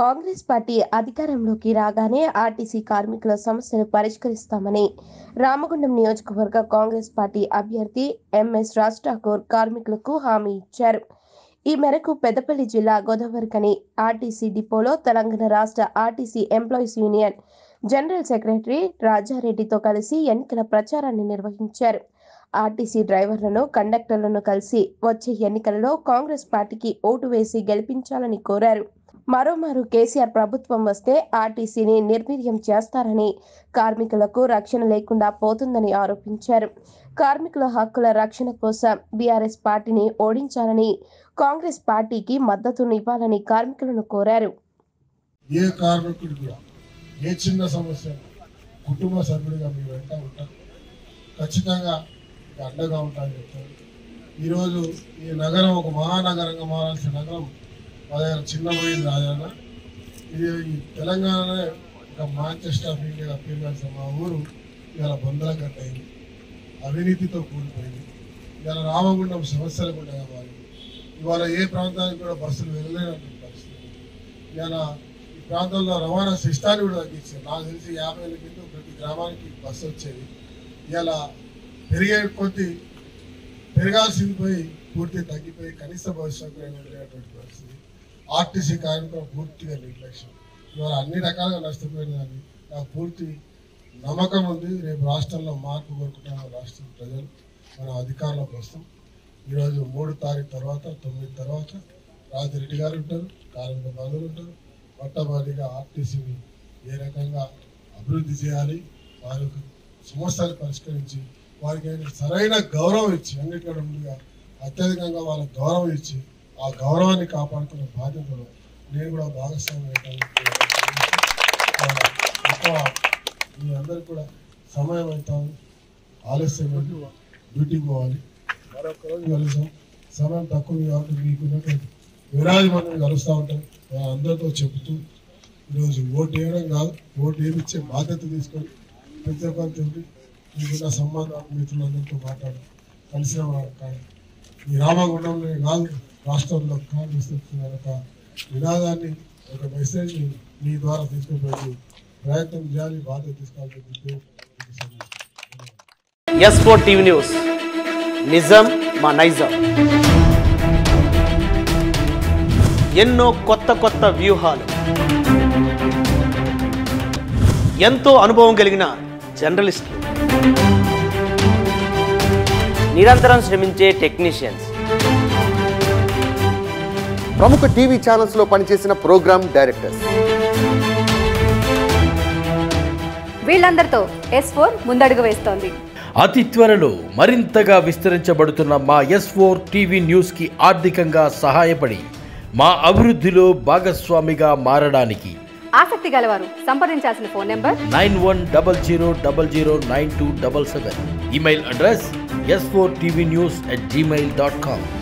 Congress party అధికారంలోకి రాగానే RTC కార్మికుల సమస్యలు పరిష్కరిస్తామని రామగుండం నియోజకవర్గ కాంగ్రెస్ పార్టీ అభ్యర్థి ఎంఎస్ రాజ్ ఠాకూర్ కార్మికులకు హామీ ఇచ్చారు ఈ మేరకు పెద్దపల్లి జిల్లా గోదావరికని ఆర్టీసీ డిపోలో తెలంగాణ రాష్ట్ర RTC employees union general secretary రాజారెడ్డితో కలిసి ఎన్నికల ప్రచారాన్ని నిర్వహించారు ఆర్టీసీ డ్రైవర్లను కండక్టర్లను కలిసి వచ్చే ఎన్నికలలో కాంగ్రెస్ పార్టీకి ఓటు వేసి గెలిపించాలని కోరారు మరోమారు కేసీఆర్ ప్రభుత్వం వస్తే ఆర్టీసీని నిర్వీర్యం చేస్తారని కార్మికులకు రక్షణ లేకుండా పోతుందని ఆరోపించారు కార్మికుల హక్కుల రక్షణ కోసం బీఆర్ఎస్ పార్టీని ఓడించాలని కాంగ్రెస్ పార్టీకి మద్దతునివ్వాలని కార్మికులను కోరారు ఏ కార్మికుడు కూడా ఏ చిన్న సమస్య కుటుంబ సభ్యుడిగా మీ వెంట ఉంటారు ఖచ్చితంగా మీకు అండగా ఉంటానని చెప్తారు ఈరోజు ఈ నగరం ఒక మహానగరంగా మారాల్సిన నగరం మా దగ్గర చిన్న పోయింది రాజన్న ఇది ఈ తెలంగాణనే ఒక మాంచెస్టర్ ఆఫ్ ఇండియా పేరుగాల్సిన మా ఊరు ఇవాళ బొందల కట్టయింది అవినీతితో కూలిపోయింది ఇవాళ రామగుండం సమస్యలు కూడా మారింది ఇవాళ ఏ ప్రాంతానికి కూడా బస్సులు వెళ్ళలేనటువంటి పరిస్థితి ఇవాళ ఈ ప్రాంతంలో రవాణా సిస్టాన్ని కూడా తగ్గించారు నాకు తెలిసి యాభై ఏళ్ళ కింద ప్రతి గ్రామానికి బస్సు వచ్చేది ఇలా పెరిగే కొద్ది పెరగాల్సింది పోయి పూర్తి తగ్గిపోయి కనీస భవిష్యత్తు లేనటువంటి పరిస్థితి ఆర్టీసీ కార్మికులు పూర్తిగా నిర్లక్ష్యం ఇవాళ అన్ని రకాలుగా నష్టపోయిందని నాకు పూర్తి నమ్మకం ఉంది రేపు రాష్ట్రంలో మార్పు కోరుకుంటున్న రాష్ట్ర ప్రజలు మనం అధికారంలోకి వస్తాం ఈరోజు మూడు తారీఖు తర్వాత తొమ్మిది తర్వాత రాజిరెడ్డి గారు ఉంటారు కార్మిక బంధువులు ఉంటారు మొట్టమొదటిగా ఆర్టీసీని ఏ రకంగా అభివృద్ధి చేయాలి వారికి సమస్యలు పరిష్కరించి వారికి అయిన సరైన గౌరవం ఇచ్చి అన్నిటికంటే ముందుగా అత్యధికంగా వాళ్ళకి గౌరవం ఇచ్చి ఆ గౌరవాన్ని కాపాడుకునే బాధ్యతలో నేను కూడా భాగస్వామ్యం ఎక్కువ మీ అందరికి కూడా సమయం అవుతాను ఆలస్యం అయింది. డ్యూటీకి పోవాలి మరొక రోజు కలుస్తాం సమయం తక్కువ ఉంది కాబట్టి మీకున్నటువంటి వేలాది మందిని కలుస్తూ ఉంటాం నేను అందరితో చెబుతూ ఈరోజు ఓటు వేయడం కాదు ఓటు వేయించే బాధ్యత తీసుకొని ప్రతి ఒక్కరితో మీకున్న సంబంధాలు మిత్రులందరితో మాట్లాడి కలిసిన వారు కానీ ఈ రామగుండంలో కాదు రాష్ట్రంలో కాంగ్రెస్ తరఫున ఒక నినాదాన్ని ఒక మెసేజ్ని మీ ద్వారా తీసుకుపోయి ప్రయత్నం చేయాలి బాధ్యత తీసుకోవాలని చెప్పి ఈ సందర్భంగా ఎస్ ఫోర్ టీవీ న్యూస్ నిజం మా నైజం ఎన్నో కొత్త కొత్త వ్యూహాలు ఎంతో అనుభవం కలిగిన జర్నలిస్టులు నిరంతరం శ్రమించే టెక్నీషియన్స్ ప్రముఖ టీవీ ఛానల్స్ లో పనిచేసిన ప్రోగ్రామ్ డైరెక్టర్స్ వీళ్ళందరితో ఎస్ ఫోర్ ముందడుగు వేస్తోంది అతి త్వరలో మరింతగా విస్తరించబడుతున్న మా ఎస్ ఫోర్ టీవీ న్యూస్కి ఆర్థికంగా సహాయపడి మా అభివృద్ధిలో భాగస్వామిగా మారడానికి ఆసక్తి గలవారు సంప్రదించాల్సిన phone number nine one double zero double zero nine two double seven email address S four TV news at Gmail dot com